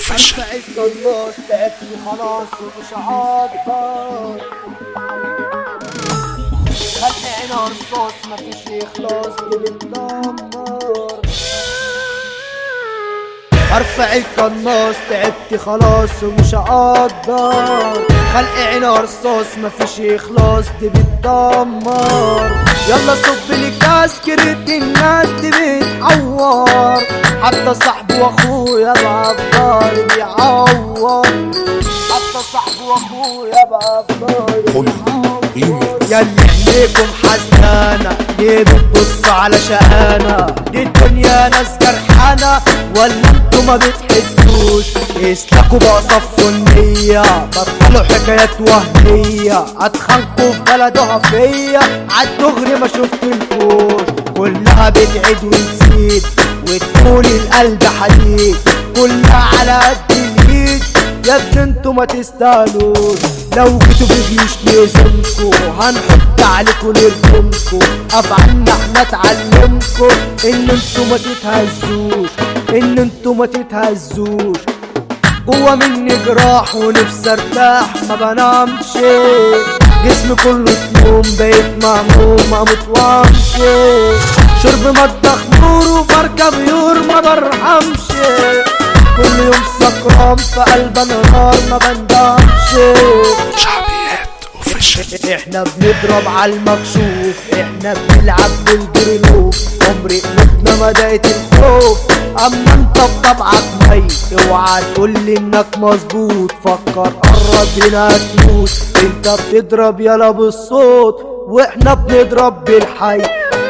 اوفيشال عدت الناس تعبت خلاص ومش هقدر خلقنا رصاص مفيش اخلاص بنتدمر ارفع القناص تعبت خلاص ومش هقدر خلق عينها رصاص مفيش اخلاص دي بتدمر يلا صب لي كاس كريت الناس دي بتعور حتى صاحبي واخويا بقى في ضهري بيعور حتى صاحبي واخويا بقى في ضهري خلي ريمي ياللي عينيكم حزنانة ليه بتبصوا على شقانا دي الدنيا ناس جرحانة ولا انتوا ما بتحسوش اسلكوا بقى صفوا النية بطلوا حكايات وهمية اتخانقوا في بلدها فيا عالدغري ما شفتلكوش كلها بتعيد وتزيد وتقول القلب حديد كلها على قد الايد يا ابني انتوا ما تستاهلوش لو جيتوا بجيوش نقسمكوا هنحط عليكوا نرجمكوا افعالنا احنا اتعلمكوا ان انتوا ما تتهزوش ان انتوا ما تتهزوش جوا مني جراح ونفسي ارتاح ما بنامش جسمي كله سموم بقيت مهموم ما متوامش شرب مطبخ نور وفركة بيور ما برحمش كل يوم سكران في قلب نار ما بندمش شعبيات اوفيشال احنا بنضرب على المكشوف احنا بنلعب بالجريلوف عمري قلوبنا ما دقت الخوف اما انت بطبعك ميت اوعى تقولي انك مظبوط فكر قرب هنا هتموت انت بتضرب يلا بالصوت واحنا بنضرب بالحي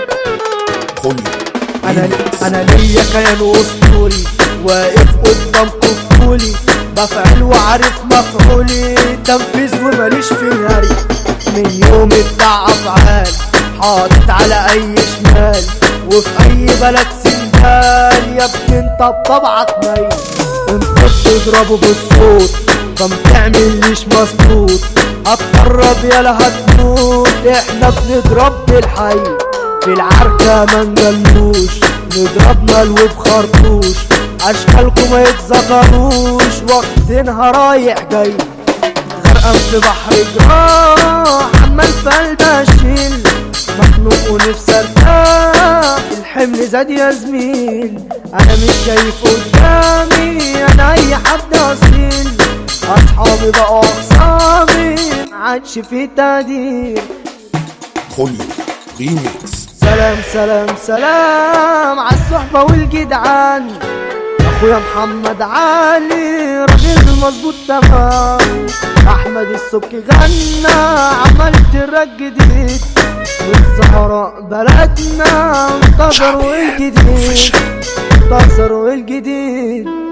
خلي انا انا ليا كيان اسطوري واقف قدامكم بطولي بفعل وعارف مفعولي تنفيذ وماليش في الهري من يومي بتاع افعال حاطط على اي شمال وفي اي بلد سندال يا ابني انت بطبعك ميت انت بتضربه بالصوت فما تعمليش مظبوط هتقرب يلا هتموت احنا بنضرب بالحي في العركة ما نجلوش نضرب ملو بخرطوش اشكالكم ما يتذكروش وقتنا رايح جاي غرقان في بحر جراح عمال في قلبي اشيل مخنوق ونفسي ارتاح الحمل زاد يا زميل انا مش شايف قدامي انا اي حد اصيل اصحابي بقوا اخصامي عادش في تقدير خلي ريميكس سلام سلام سلام عالصحبة والجدعان اخويا محمد علي راجل مظبوط تمام احمد السبكي غنى عملت الرق جديد والزهراء بلدنا انتظروا شعبيات الجديد اوفيشال انتظروا الجديد